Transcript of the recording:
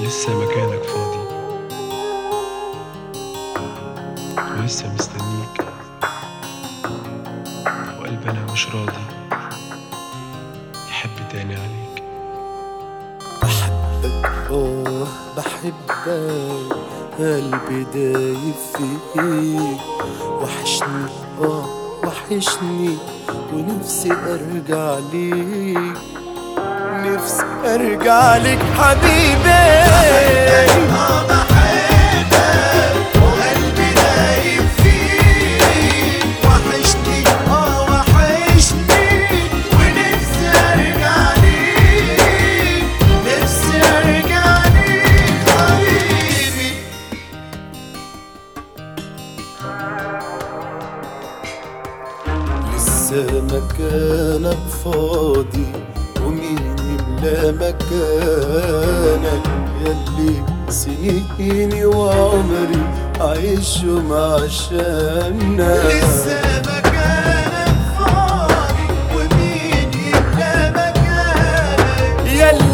لسه مكانك فاضي ولسه مستنيك وقلبي انا مش راضي يحب تاني عليك بحبك اه بحبك قلبي دايب فيك وحشني اه وحشني ونفسي ارجع ليك نفسي ارجع لك حبيبي وحشني اه وحشني ونفسي ارجع ليك نفسي ارجع ليك حبيبي لسه مكانك فاضي ومين يملى مكانك يلي سنيني وعمري عايشهم عشانك لسه مكانك فاضي ومين يملى مكانك يلي